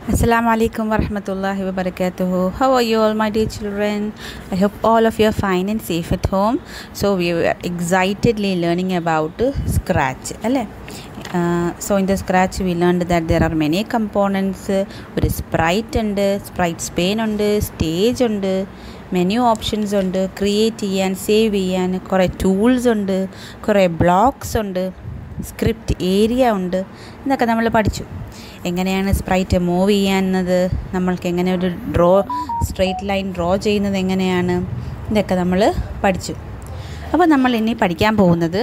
Assalamu alaikum warahmatullahi wabarakatuh. How are you all, my dear children? I hope all of you are fine and safe at home. So we were excitedly learning about uh, Scratch. അല്ലേ so in the Scratch we learn that there are many components ഒരു sprite ഉണ്ട് sprite സ്പെയിൻ ഉണ്ട് stage ഉണ്ട് menu options ഉണ്ട് create ചെയ്യാൻ save ചെയ്യാൻ കുറേ ടൂൾസ് ഉണ്ട് കുറേ ബ്ലോക്സ് ഉണ്ട് സ്ക്രിപ്റ്റ് ഏരിയ ഉണ്ട് എന്നൊക്കെ നമ്മൾ പഠിച്ചു എങ്ങനെയാണ് സ്പ്രൈറ്റ് മൂവ് ചെയ്യാവുന്നത് നമ്മൾക്ക് എങ്ങനെ ഒരു ഡ്രോ സ്ട്രെയിറ്റ് ലൈൻ ഡ്രോ ചെയ്യുന്നത് എങ്ങനെയാണ് ഇതൊക്കെ നമ്മൾ പഠിച്ചു അപ്പോൾ നമ്മൾ ഇനി പഠിക്കാൻ പോകുന്നത്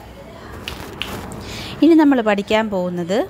ഇനി നമ്മൾ പഠിക്കാൻ പോകുന്നത്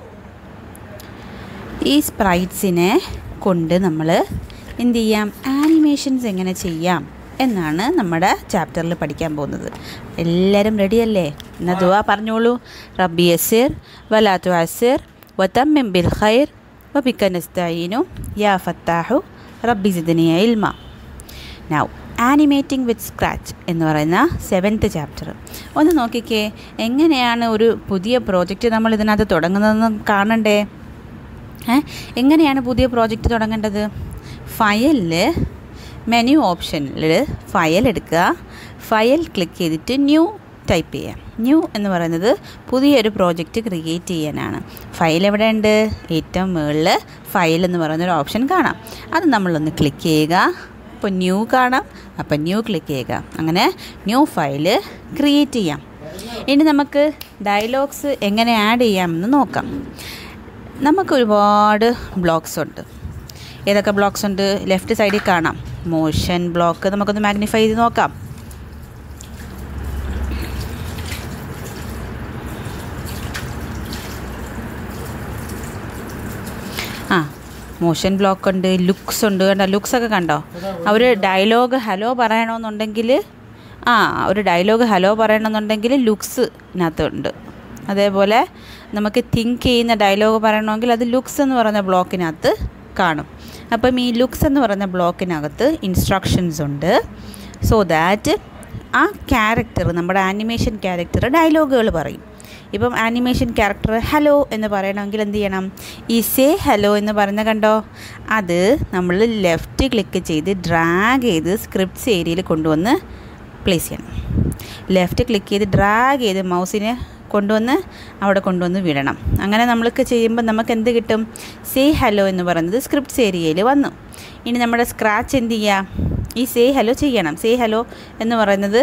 ഈ സ്പ്രൈറ്റ്സിനെ കൊണ്ട് നമ്മൾ എന്ത് ചെയ്യാം ആനിമേഷൻസ് എങ്ങനെ ചെയ്യാം എന്നാണ് നമ്മുടെ ചാപ്റ്ററിൽ പഠിക്കാൻ പോകുന്നത് എല്ലാവരും റെഡിയല്ലേ എന്നാൽ ദുവാ പറഞ്ഞോളൂ റബ്ബി അസിർ വലാത്തു അസിർ വതമ്മിം ബിൽ ഖൈർ വബിക്ക നസ്തഈനു യാ ഫത്താഹു റബ്ബി സിദ്നി ഇൽമ നൗ ആനിമേറ്റിംഗ് വിത്ത് സ്ക്രാച്ച് എന്ന് പറയുന്ന സെവൻത്ത് ചാപ്റ്റർ ഒന്ന് നോക്കിക്കേ എങ്ങനെയാണ് ഒരു പുതിയ പ്രോജക്റ്റ് നമ്മൾ ഇതിനകത്ത് തുടങ്ങുന്നതെന്ന് കാണണ്ടേ ഏ എങ്ങനെയാണ് പുതിയ പ്രോജക്റ്റ് തുടങ്ങേണ്ടത് ഫയലിൽ മെനു ഓപ്ഷനിൽ ഫയൽ എടുക്കുക ഫയൽ ക്ലിക്ക് ചെയ്തിട്ട് ന്യൂ ടൈപ്പ് ചെയ്യാം ന്യൂ എന്ന് പറയുന്നത് പുതിയൊരു പ്രോജക്റ്റ് ക്രിയേറ്റ് ചെയ്യാനാണ് ഫയൽ എവിടെ ഉണ്ട് ഏറ്റവും മുകളിൽ ഫയൽ എന്ന് പറയുന്നൊരു ഓപ്ഷൻ കാണാം അത് നമ്മളൊന്ന് ക്ലിക്ക് ചെയ്യുക അപ്പോൾ ന്യൂ കാണാം അപ്പോൾ ന്യൂ ക്ലിക്ക് ചെയ്യുക അങ്ങനെ ന്യൂ ഫയൽ ക്രിയേറ്റ് ചെയ്യാം ഇനി നമുക്ക് ഡയലോഗ്സ് എങ്ങനെ ആഡ് ചെയ്യാമെന്ന് നോക്കാം നമുക്ക് ഒരുപാട് ബ്ലോക്സ് ഉണ്ട് ഏതൊക്കെ ബ്ലോക്സ് ഉണ്ട് ലെഫ്റ്റ് സൈഡിൽ കാണാം മോഷൻ ബ്ലോക്ക് നമുക്കൊന്ന് മാഗ്നിഫൈ ചെയ്ത് നോക്കാം ആ മോഷൻ ബ്ലോക്ക് ഉണ്ട് ലുക്സ് ഉണ്ട് കണ്ടോ ലുക്സ് ഒക്കെ കണ്ടോ അവർ ഡയലോഗ് ഹലോ പറയണമെന്നുണ്ടെങ്കിൽ ആ ഒരു ഡയലോഗ് ഹലോ പറയണമെന്നുണ്ടെങ്കിൽ ലുക്സ് ഇതിനകത്തുണ്ട് അതേപോലെ നമുക്ക് തിങ്ക് ചെയ്യുന്ന ഡയലോഗ് പറയണമെങ്കിൽ അത് ലുക്സ് എന്ന് പറയുന്ന ബ്ലോക്കിനകത്ത് കാണും അപ്പം ഈ ലുക്സ് എന്ന് പറയുന്ന ബ്ലോക്കിനകത്ത് ഇൻസ്ട്രക്ഷൻസ് ഉണ്ട് സോ ദാറ്റ് ആ ക്യാരക്ടർ നമ്മുടെ ആനിമേഷൻ ക്യാരക്ടർ ഡയലോഗുകൾ പറയും ഇപ്പം ആനിമേഷൻ ക്യാരക്ടർ ഹലോ എന്ന് പറയണമെങ്കിൽ എന്ത് ചെയ്യണം ഈ സേ ഹലോ എന്ന് പറയുന്ന കണ്ടോ അത് നമ്മൾ ലെഫ്റ്റ് ക്ലിക്ക് ചെയ്ത് ഡ്രാഗ് ചെയ്ത് സ്ക്രിപ്റ്റ്സ് ഏരിയയിൽ കൊണ്ടുവന്ന് പ്ലേസ് ചെയ്യണം ലെഫ്റ്റ് ക്ലിക്ക് ചെയ്ത് ഡ്രാഗ് ചെയ്ത് മൗസിനെ കൊണ്ടുവന്ന് അവിടെ കൊണ്ടുവന്ന് വിടണം അങ്ങനെ നമ്മൾക്ക് ചെയ്യുമ്പോൾ നമുക്ക് എന്ത് കിട്ടും സേ ഹലോ എന്ന് പറയുന്നത് സ്ക്രിപ്റ്റ്സ് ഏരിയയിൽ വന്നു ഇനി നമ്മുടെ സ്ക്രാച്ച് എന്ത് ചെയ്യുക ഈ സേ ഹലോ ചെയ്യണം സേ ഹലോ എന്ന് പറയുന്നത്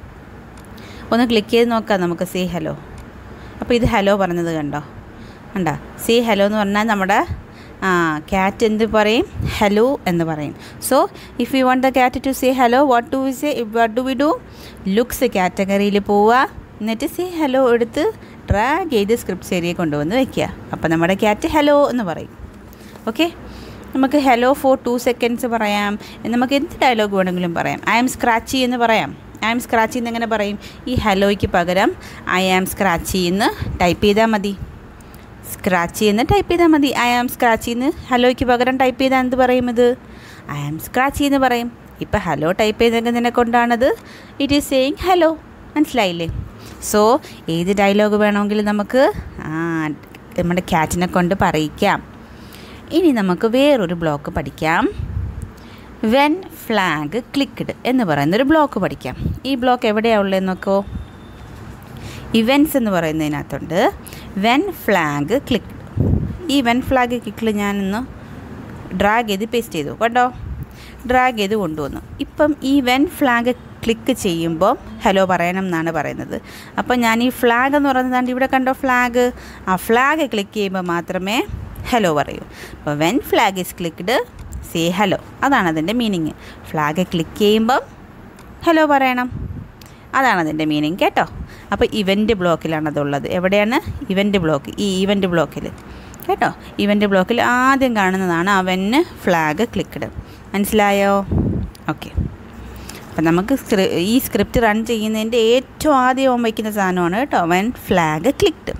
ഒന്ന് ക്ലിക്ക് ചെയ്ത് നോക്കാം നമുക്ക് സേ ഹലോ അപ്പോൾ ഇത് ഹലോ പറഞ്ഞത് കണ്ടോ കണ്ടോ സേ ഹലോ എന്ന് പറഞ്ഞാൽ നമ്മുടെ ക്യാറ്റ് എന്ത് പറയും ഹലോ എന്ന് പറയും so if you want the cat to say hello what to we say what do we do looks കാറ്റഗറിയിൽ പോവുക എന്നിട്ട് സേ ഹലോ എടുത്ത് ഡ്രാഗ് ചെയ്ത് സ്ക്രിപ്റ്റ്സ് ഏരിയ കൊണ്ടുവന്ന് വയ്ക്കുക അപ്പോൾ നമ്മുടെ ക്യാറ്റ് ഹലോ എന്ന് പറയും ഓക്കെ നമുക്ക് ഹലോ ഫോർ ടു സെക്കൻഡ്സ് പറയാം നമുക്ക് എന്ത് ഡയലോഗ് വേണമെങ്കിലും പറയാം ഐ ആം സ്ക്രാച്ചി എന്ന് പറയാം ഐ ആം സ്ക്രാച്ചി എന്ന് എങ്ങനെ പറയും ഈ ഹലോയ്ക്ക് പകരം ഐ ആം സ്ക്രാച്ചി എന്ന് ടൈപ്പ് ചെയ്താൽ മതി സ്ക്രാച്ചി എന്ന് ടൈപ്പ് ചെയ്താൽ മതി ഐ ആം സ്ക്രാച്ചി എന്ന് ഹലോയ്ക്ക് പകരം ടൈപ്പ് ചെയ്താൽ എന്ത് പറയും ഇത് ഐ ആം സ്ക്രാച്ചി എന്ന് പറയും ഇപ്പം ഹലോ ടൈപ്പ് ചെയ്തതിനെ കൊണ്ടാണത് ഇറ്റ് ഈസ് സേയിങ് ഹലോ മനസ്സിലായില്ലേ സോ ഏത് ഡയലോഗ് വേണമെങ്കിലും നമുക്ക് നമ്മുടെ ക്യാറ്റിനെ കൊണ്ട് പറയിക്കാം ഇനി നമുക്ക് വേറൊരു ബ്ലോക്ക് പഠിക്കാം വെൻ ഫ്ലാഗ് ക്ലിക്ക്ഡ് എന്ന് പറയുന്നൊരു ബ്ലോക്ക് പഠിക്കാം ഈ ബ്ലോക്ക് എവിടെയാണ് ഉള്ളതെന്ന് നോക്കോ ഇവൻറ്റ്സ് എന്ന് പറയുന്നതിനകത്തുണ്ട് വെൻ ഫ്ലാഗ് ക്ലിക്ക് ഈ വെൻ ഫ്ലാഗ് ക്ലിക്കിൽ ഞാനൊന്ന് ഡ്രാഗ് ചെയ്ത് പേസ്റ്റ് ചെയ്തു കേട്ടോ ഡ്രാഗ് ചെയ്ത് കൊണ്ടുവന്നു ഇപ്പം ഈ വെൻ ഫ്ലാഗ് ക്ലിക്ക് ചെയ്യുമ്പോൾ ഹലോ പറയണം എന്നാണ് പറയുന്നത് അപ്പം ഞാൻ ഈ ഫ്ലാഗ് എന്ന് പറയുന്നത് ഇവിടെ കണ്ടോ ഫ്ലാഗ് ആ ഫ്ലാഗ് ക്ലിക്ക് ചെയ്യുമ്പോൾ മാത്രമേ ഹലോ പറയൂ അപ്പോൾ when flag is clicked say hello അതാണ് അതിൻ്റെ മീനിങ് ഫ്ലാഗ് ക്ലിക്ക് ചെയ്യുമ്പം ഹലോ പറയണം അതാണ് അതിൻ്റെ മീനിങ് കേട്ടോ അപ്പോൾ ഇവൻ്റ് ബ്ലോക്കിലാണ് അതുള്ളത് എവിടെയാണ് ഇവൻ്റ് ബ്ലോക്ക് ഈ ഇവൻ്റ് ബ്ലോക്കിൽ കേട്ടോ ഇവൻ്റ് ബ്ലോക്കിൽ ആദ്യം കാണുന്നതാണ് അവന് ഫ്ലാഗ് ക്ലിക്ക്ഡ് മനസ്സിലായോ ഓക്കെ അപ്പം നമുക്ക് ഈ സ്ക്രിപ്റ്റ് റൺ ചെയ്യുന്നതിൻ്റെ ഏറ്റവും ആദ്യം വയ്ക്കുന്ന സാധനമാണ് കേട്ടോ വെൻ ഫ്ലാഗ് ക്ലിക്ക്ഡ്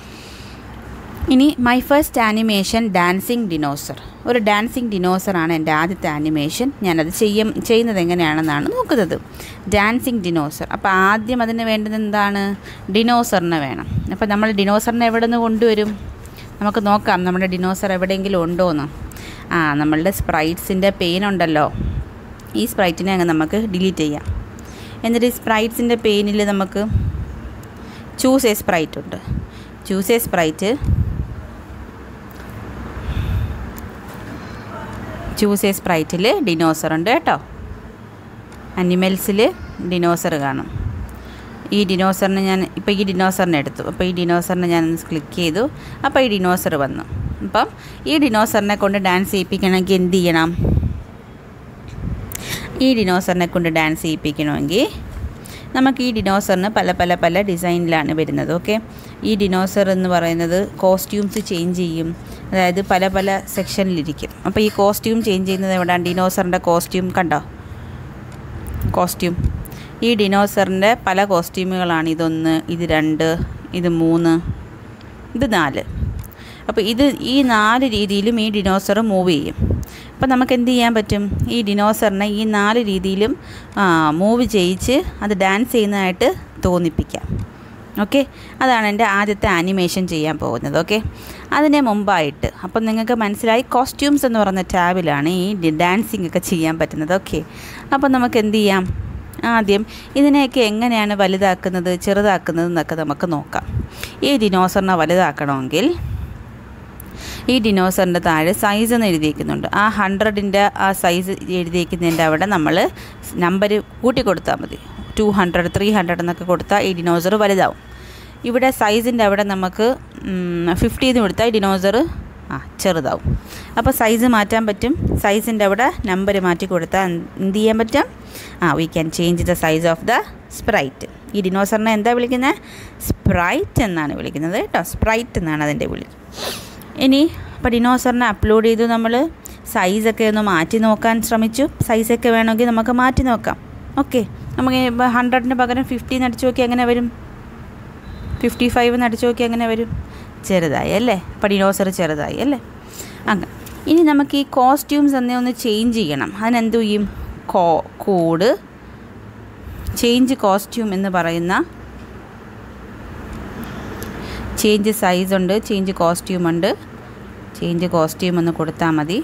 ഇനി my first animation dancing dinosaur ഒരു ഡാൻസിങ് ഡിനോസറാണ് എൻ്റെ ആദ്യത്തെ ആനിമേഷൻ ഞാനത് ചെയ്യും ചെയ്യുന്നത് എങ്ങനെയാണെന്നാണ് നോക്കുന്നത് ഡാൻസിങ് ഡിനോസർ അപ്പോൾ ആദ്യം അതിന് വേണ്ടത് എന്താണ് ഡിനോസറിനെ വേണം അപ്പോൾ നമ്മൾ ഡിനോസറിനെ എവിടെ നിന്ന് കൊണ്ടുവരും നമുക്ക് നോക്കാം നമ്മുടെ ഡിനോസർ എവിടെയെങ്കിലും ഉണ്ടോ എന്ന് ആ നമ്മളുടെ സ്പ്രൈറ്റ്സിൻ്റെ പെയിൻ ഉണ്ടല്ലോ ഈ സ്പ്രൈറ്റിനെ അങ്ങ് നമുക്ക് ഡിലീറ്റ് ചെയ്യാം എന്നിട്ട് ഈ സ്പ്രൈറ്റ്സിൻ്റെ പെയിനിൽ നമുക്ക് ചൂസ് എ സ്പ്രൈറ്റ് ഉണ്ട് choose a sprite choose a സ്പ്രൈറ്റിൽ ഡിനോസർ ഉണ്ട് കേട്ടോ അനിമൽസിൽ ഡിനോസർ കാണും ഈ ഡിനോസറിനെ ഞാൻ ഇപ്പോൾ ഈ ഡിനോസറിനെ എടുത്തു അപ്പോൾ ഈ ഡിനോസറിനെ ഞാൻ ക്ലിക്ക് ചെയ്തു അപ്പോൾ ഈ ഡിനോസർ വന്നു അപ്പം ഈ ഡിനോസറിനെ കൊണ്ട് ഡാൻസ് ചെയ്യിപ്പിക്കണമെങ്കിൽ എന്ത് ചെയ്യണം ഈ ഡിനോസറിനെ കൊണ്ട് ഡാൻസ് ചെയ്യിപ്പിക്കണമെങ്കിൽ നമുക്ക് ഈ ഡിനോസറിന് പല പല പല ഡിസൈനിലാണ് വരുന്നത് ഓക്കെ ഈ ഡിനോസർ എന്ന് പറയുന്നത് കോസ്റ്റ്യൂംസ് ചേഞ്ച് ചെയ്യും അതായത് പല പല സെക്ഷനിലിരിക്കും അപ്പോൾ ഈ കോസ്റ്റ്യൂം ചേഞ്ച് ചെയ്യുന്നത് എവിടെയാണ് ഡിനോസറിൻ്റെ കോസ്റ്റ്യൂം കണ്ടോ കോസ്റ്റ്യൂം ഈ ഡിനോസറിൻ്റെ പല കോസ്റ്റ്യൂമുകളാണ് ഇതൊന്ന് ഇത് രണ്ട് ഇത് മൂന്ന് ഇത് നാല് അപ്പോൾ ഇത് ഈ നാല് രീതിയിലും ഈ ഡിനോസർ മൂവ് ചെയ്യും അപ്പോൾ നമുക്ക് എന്ത് ചെയ്യാൻ പറ്റും ഈ ഡിനോസറിനെ ഈ നാല് രീതിയിലും മൂവ് ചെയ്യിച്ച് അത് ഡാൻസ് ചെയ്യുന്നതായിട്ട് തോന്നിപ്പിക്കാം ഓക്കെ അതാണ് എൻ്റെ ആദ്യത്തെ ആനിമേഷൻ ചെയ്യാൻ പോകുന്നത് ഓക്കെ അതിന് മുമ്പായിട്ട് അപ്പം നിങ്ങൾക്ക് മനസ്സിലായി കോസ്റ്റ്യൂംസ് എന്ന് പറയുന്ന ടാബിലാണ് ഈ ഡാൻസിങ് ഒക്കെ ചെയ്യാൻ പറ്റുന്നത് ഓക്കെ അപ്പം നമുക്ക് എന്ത് ചെയ്യാം ആദ്യം ഇതിനെയൊക്കെ എങ്ങനെയാണ് വലുതാക്കുന്നത് ചെറുതാക്കുന്നത് എന്നൊക്കെ നമുക്ക് നോക്കാം ഈ ഡിനോസറിനെ വലുതാക്കണമെങ്കിൽ ഈ ഡിനോസറിൻ്റെ താഴെ സൈസ് എന്ന് എഴുതിയിരിക്കുന്നുണ്ട് ആ ഹൺഡ്രഡിൻ്റെ ആ സൈസ് എഴുതിയിരിക്കുന്നതിൻ്റെ അവിടെ നമ്മൾ നമ്പർ കൂട്ടി കൊടുത്താൽ മതി ടു ഹൺഡ്രഡ് ത്രീ ഹൺഡ്രഡ് എന്നൊക്കെ കൊടുത്താൽ ഈ ഡിനോസർ വലുതാവും ഇവിടെ സൈസിൻ്റെ അവിടെ നമുക്ക് ഫിഫ്റ്റി എന്ന് കൊടുത്താൽ ഈ ഡിനോസർ ആ ചെറുതാവും അപ്പോൾ സൈസ് മാറ്റാൻ പറ്റും സൈസിൻ്റെ അവിടെ നമ്പർ മാറ്റി കൊടുത്താൽ എന്ത് ചെയ്യാൻ പറ്റും ആ we can change the size of the sprite ഈ ഡിനോസറിനെ എന്താ വിളിക്കുന്നത് സ്പ്രൈറ്റ് എന്നാണ് വിളിക്കുന്നത് കേട്ടോ സ്പ്രൈറ്റ് എന്നാണ് അതിൻ്റെ വിളി ഇനി ഇപ്പോൾ ഡിനോസറിനെ അപ്ലോഡ് ചെയ്തു നമ്മൾ സൈസൊക്കെ ഒന്ന് മാറ്റി നോക്കാൻ ശ്രമിച്ചു സൈസൊക്കെ വേണമെങ്കിൽ നമുക്ക് മാറ്റി നോക്കാം ഓക്കെ നമുക്ക് ഇപ്പോൾ ഹൺഡ്രഡിന് പകരം ഫിഫ്റ്റീന്ന് അടിച്ചു നോക്കി എങ്ങനെ വരും ഫിഫ്റ്റി ഫൈവ് എന്ന് അടിച്ചു നോക്കി എങ്ങനെ വരും ചെറുതായി അല്ലേ അപ്പോൾ ഡിനോസർ ചെറുതായി അല്ലേ അങ്ങനെ ഇനി നമുക്ക് ഈ കോസ്റ്റ്യൂംസ് എന്നേ ഒന്ന് ചേഞ്ച് ചെയ്യണം അതിനെന്ത് ചെയ്യും കോ കോഡ് ചേഞ്ച് കോസ്റ്റ്യൂം എന്ന് പറയുന്ന ചേഞ്ച് സൈസ് ഉണ്ട് ചേഞ്ച് കോസ്റ്റ്യൂം ഉണ്ട് ചേഞ്ച് കോസ്റ്റ്യൂം ഒന്ന് കൊടുത്താൽ മതി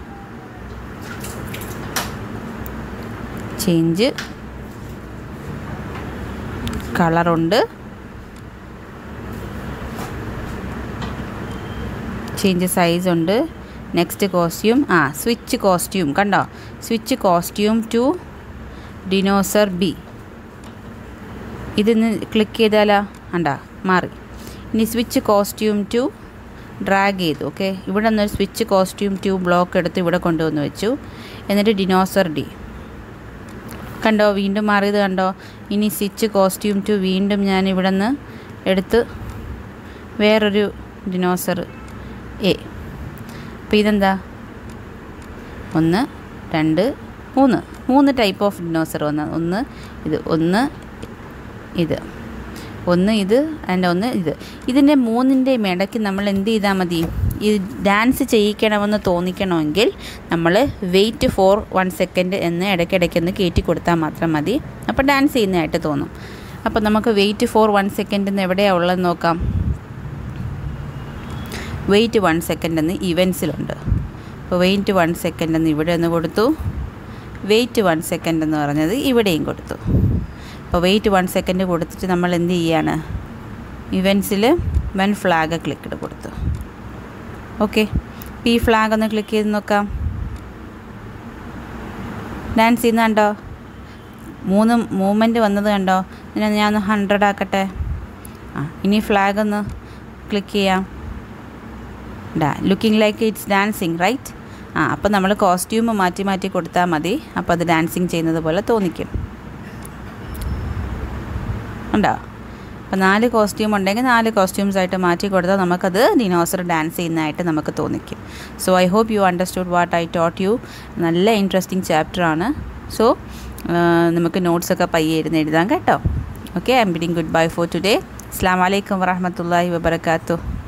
ചേഞ്ച് കളറുണ്ട് ചേഞ്ച് സൈസ് ഉണ്ട് നെക്സ്റ്റ് കോസ്റ്റ്യൂം ആ സ്വിച്ച് കോസ്റ്റ്യൂം കണ്ടോ switch costume to dinosaur B ഇതിന്ന് ക്ലിക്ക് ചെയ്താലാ കണ്ടാ മാറി ഇനി സ്വിച്ച് കോസ്റ്റ്യൂം ടു ഡ്രാഗ് ചെയ്തു ഓക്കെ ഇവിടെ നിന്നൊരു സ്വിച്ച് കോസ്റ്റ്യൂം ടു ബ്ലോക്ക് എടുത്ത് ഇവിടെ കൊണ്ടുവന്ന് വെച്ചു എന്നിട്ട് ഡിനോസർ ഡി കണ്ടോ വീണ്ടും മാറിയത് കണ്ടോ ഇനി സ്വിച്ച് കോസ്റ്റ്യൂം ടു വീണ്ടും ഞാൻ ഇവിടെ നിന്ന് എടുത്ത് വേറൊരു ഡിനോസർ എ അപ്പോൾ ഇതെന്താ ഒന്ന് രണ്ട് മൂന്ന് മൂന്ന് ടൈപ്പ് ഓഫ് ഡിനോസർ വന്ന ഒന്ന് ഇത് ഒന്ന് ഇത് ഒന്ന് ഇത് അതിൻ്റെ ഒന്ന് ഇത് ഇതിൻ്റെ മൂന്നിൻ്റെയും ഇടയ്ക്ക് നമ്മൾ എന്ത് ചെയ്താൽ മതി ഈ ഡാൻസ് ചെയ്യിക്കണമെന്ന് തോന്നിക്കണമെങ്കിൽ നമ്മൾ വെയിറ്റ് ഫോർ വൺ സെക്കൻഡ് എന്ന് ഇടയ്ക്കിടയ്ക്കൊന്ന് കയറ്റി കൊടുത്താൽ മാത്രം മതി അപ്പോൾ ഡാൻസ് ചെയ്യുന്നതായിട്ട് തോന്നും അപ്പോൾ നമുക്ക് വെയിറ്റ് ഫോർ വൺ സെക്കൻഡ് എന്ന് എവിടെയാണ് ഉള്ളതെന്ന് നോക്കാം വെയിറ്റ് വൺ സെക്കൻഡ് എന്ന് ഇവൻസിലുണ്ട് അപ്പോൾ വെയിറ്റ് വൺ സെക്കൻഡ് എന്ന് ഇവിടെ ഒന്ന് കൊടുത്തു വെയിറ്റ് വൺ സെക്കൻഡ് എന്ന് പറഞ്ഞത് ഇവിടെയും കൊടുത്തു അപ്പോൾ വെയിറ്റ് വൺ സെക്കൻഡ് കൊടുത്തിട്ട് നമ്മൾ എന്ത് ചെയ്യാണ് ഇവൻസിൽ വൺ ഫ്ലാഗ് ക്ലിക്ക് കൊടുത്തു ഓക്കെ ഈ ഫ്ലാഗ് ഒന്ന് ക്ലിക്ക് ചെയ്ത് നോക്കാം ഡാൻസ് ചെയ്യുന്ന കണ്ടോ മൂന്ന് മൂവ്മെൻറ്റ് വന്നത് കണ്ടോ ഇതിനെ ഞാൻ ഒന്ന് ഹൺഡ്രഡ് ആക്കട്ടെ ആ ഇനി ഫ്ലാഗ് ഒന്ന് ക്ലിക്ക് ചെയ്യാം ഡാ looking like it's dancing right ആ അപ്പോൾ നമ്മൾ കോസ്റ്റ്യൂം മാറ്റി മാറ്റി കൊടുത്താൽ മതി അപ്പോൾ അത് ഡാൻസിങ് ചെയ്യുന്നത് പോലെ തോന്നിക്കും ഉണ്ടോ അപ്പോൾ നാല് കോസ്റ്റ്യൂം ഉണ്ടെങ്കിൽ നാല് കോസ്റ്റ്യൂംസ് ആയിട്ട് മാറ്റി കൊടുത്താൽ നമുക്കത് ഡിനോസർ ഡാൻസ് ചെയ്യുന്നതായിട്ട് നമുക്ക് തോന്നിക്കും so I hope you understood what I taught you നല്ല ഇൻട്രസ്റ്റിംഗ് ചാപ്റ്ററാണ് സോ നമുക്ക് നോട്ട്സൊക്കെ പയ്യെ ഇരുന്ന് എഴുതാം കേട്ടോ okay I am bidding good bye for today അസ്സാം വലൈക്കും വറഹമത്തല്ലാഹി വബർക്കാത്തു